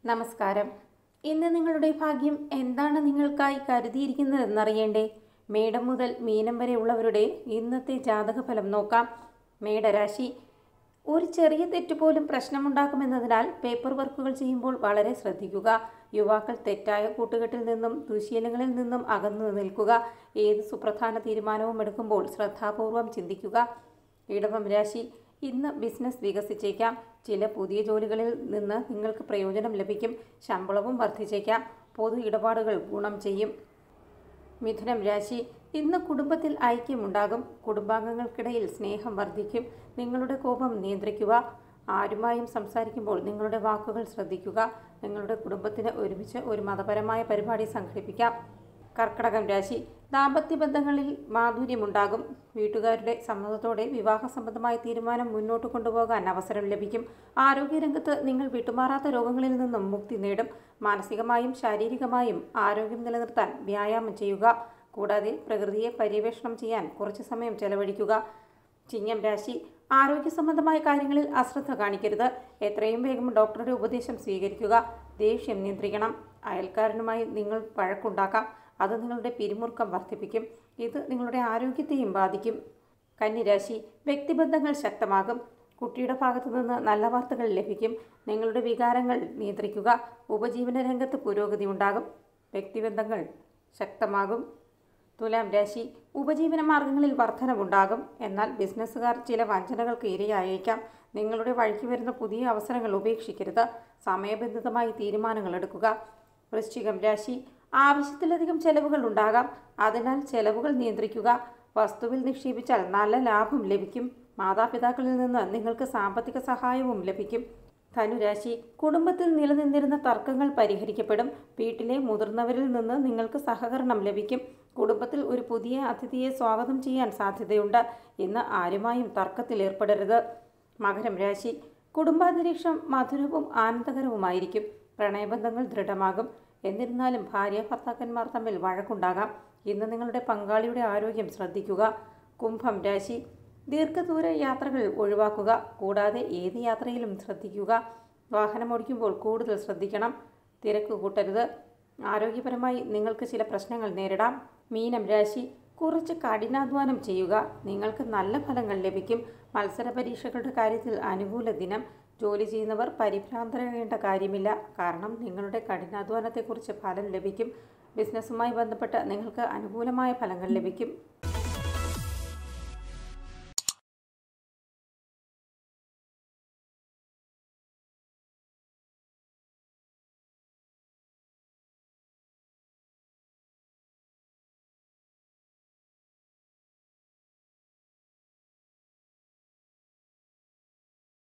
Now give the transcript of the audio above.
നമസ്കാരം ഇന്ന് നിങ്ങളുടെ ഭാഗ്യം എന്താണ് നിങ്ങൾക്കായി കരുതിയിരിക്കുന്നതെന്നറിയണ്ടേ മേടം മുതൽ മീനം വരെ ഉള്ളവരുടെ ഇന്നത്തെ ജാതകഫലം നോക്കാം മേടരാശി ഒരു ചെറിയ തെറ്റ് പോലും പ്രശ്നമുണ്ടാക്കുമെന്നതിനാൽ പേപ്പർ വർക്കുകൾ ചെയ്യുമ്പോൾ വളരെ ശ്രദ്ധിക്കുക യുവാക്കൾ തെറ്റായ കൂട്ടുകെട്ടിൽ നിന്നും ദുശീലങ്ങളിൽ നിന്നും അകന്നു നിൽക്കുക ഏത് സുപ്രധാന തീരുമാനവും എടുക്കുമ്പോൾ ശ്രദ്ധാപൂർവം ചിന്തിക്കുക ഇടവം രാശി ഇന്ന് ബിസിനസ് വികസിച്ചേക്കാം ചില പുതിയ ജോലികളിൽ നിന്ന് നിങ്ങൾക്ക് പ്രയോജനം ലഭിക്കും ശമ്പളവും വർദ്ധിച്ചേക്കാം പൊതു ഇടപാടുകൾ ഗുണം ചെയ്യും മിഥുനം രാശി ഇന്ന് കുടുംബത്തിൽ ഐക്യമുണ്ടാകും കുടുംബാംഗങ്ങൾക്കിടയിൽ സ്നേഹം വർദ്ധിക്കും നിങ്ങളുടെ കോപം നിയന്ത്രിക്കുക ആരുമായും സംസാരിക്കുമ്പോൾ നിങ്ങളുടെ വാക്കുകൾ ശ്രദ്ധിക്കുക നിങ്ങളുടെ കുടുംബത്തിന് ഒരുമിച്ച് ഒരു മതപരമായ പരിപാടി സംഘടിപ്പിക്കാം കർക്കടകം രാശി ദാമ്പത്യ ബന്ധങ്ങളിൽ മാധുര്യമുണ്ടാകും വീട്ടുകാരുടെ സമ്മതത്തോടെ വിവാഹ സംബന്ധമായ തീരുമാനം മുന്നോട്ട് കൊണ്ടുപോകാൻ അവസരം ലഭിക്കും ആരോഗ്യരംഗത്ത് നിങ്ങൾ വിട്ടുമാറാത്ത രോഗങ്ങളിൽ നിന്നും മുക്തി നേടും മാനസികമായും ശാരീരികമായും ആരോഗ്യം നിലനിർത്താൻ വ്യായാമം ചെയ്യുക കൂടാതെ പ്രകൃതിയെ പര്യവേഷണം ചെയ്യാൻ കുറച്ച് സമയം ചെലവഴിക്കുക ചിങ്ങം രാശി ആരോഗ്യ സംബന്ധമായ കാര്യങ്ങളിൽ അശ്രദ്ധ കാണിക്കരുത് എത്രയും വേഗം ഡോക്ടറുടെ ഉപദേശം സ്വീകരിക്കുക ദേഷ്യം നിയന്ത്രിക്കണം അയൽക്കാരനുമായി നിങ്ങൾ വഴക്കുണ്ടാക്കാം അത് നിങ്ങളുടെ പിരിമുറുക്കം വർദ്ധിപ്പിക്കും ഇത് നിങ്ങളുടെ ആരോഗ്യത്തെയും ബാധിക്കും കന്നിരാശി വ്യക്തിബന്ധങ്ങൾ ശക്തമാകും കുട്ടിയുടെ ഭാഗത്തു നിന്ന് നല്ല വാർത്തകൾ ലഭിക്കും നിങ്ങളുടെ വികാരങ്ങൾ നിയന്ത്രിക്കുക ഉപജീവന രംഗത്ത് പുരോഗതി ഉണ്ടാകും വ്യക്തിബന്ധങ്ങൾ ശക്തമാകും തുലാം രാശി ഉപജീവന മാർഗങ്ങളിൽ വർധനവുണ്ടാകും എന്നാൽ ബിസിനസ്സുകാർ ചില വഞ്ചനകൾക്ക് ഇരയായേക്കാം നിങ്ങളുടെ വഴിക്ക് വരുന്ന പുതിയ അവസരങ്ങൾ ഉപേക്ഷിക്കരുത് സമയബന്ധിതമായി തീരുമാനങ്ങൾ എടുക്കുക വൃശ്ചികം രാശി ആവശ്യത്തിലധികം ചെലവുകൾ ഉണ്ടാകാം അതിനാൽ ചെലവുകൾ നിയന്ത്രിക്കുക വസ്തുവിൽ നിക്ഷേപിച്ചാൽ നല്ല ലാഭം ലഭിക്കും മാതാപിതാക്കളിൽ നിന്ന് നിങ്ങൾക്ക് സാമ്പത്തിക സഹായവും ലഭിക്കും ധനുരാശി കുടുംബത്തിൽ നിലനിന്നിരുന്ന തർക്കങ്ങൾ പരിഹരിക്കപ്പെടും വീട്ടിലെ മുതിർന്നവരിൽ നിന്ന് നിങ്ങൾക്ക് സഹകരണം ലഭിക്കും കുടുംബത്തിൽ ഒരു പുതിയ അതിഥിയെ സ്വാഗതം ചെയ്യാൻ സാധ്യതയുണ്ട് ഇന്ന് ആരുമായും തർക്കത്തിൽ ഏർപ്പെടരുത് മകരം രാശി കുടുംബാന്തരീക്ഷം മധുരവും ആനന്ദകരവുമായിരിക്കും പ്രണയബന്ധങ്ങൾ ദൃഢമാകും എന്നിരുന്നാലും ഭാര്യ ഭർത്താക്കന്മാർ തമ്മിൽ വഴക്കുണ്ടാകാം ഇന്ന് നിങ്ങളുടെ പങ്കാളിയുടെ ആരോഗ്യം ശ്രദ്ധിക്കുക കുംഭം രാശി ദീർഘദൂര യാത്രകൾ ഒഴിവാക്കുക കൂടാതെ ഏത് യാത്രയിലും ശ്രദ്ധിക്കുക വാഹനമോടിക്കുമ്പോൾ കൂടുതൽ ശ്രദ്ധിക്കണം തിരക്ക് കൂട്ടരുത് ആരോഗ്യപരമായി നിങ്ങൾക്ക് ചില പ്രശ്നങ്ങൾ നേരിടാം മീനം രാശി കുറച്ച് കഠിനാധ്വാനം ചെയ്യുക നിങ്ങൾക്ക് നല്ല ഫലങ്ങൾ ലഭിക്കും മത്സര പരീക്ഷകളുടെ കാര്യത്തിൽ അനുകൂല ദിനം ജോലി ചെയ്യുന്നവർ പരിഭ്രാന്തരാകേണ്ട കാര്യമില്ല കാരണം നിങ്ങളുടെ കഠിനാധ്വാനത്തെക്കുറിച്ച് ഫലം ലഭിക്കും ബിസിനസ്സുമായി ബന്ധപ്പെട്ട് നിങ്ങൾക്ക് അനുകൂലമായ ഫലങ്ങൾ ലഭിക്കും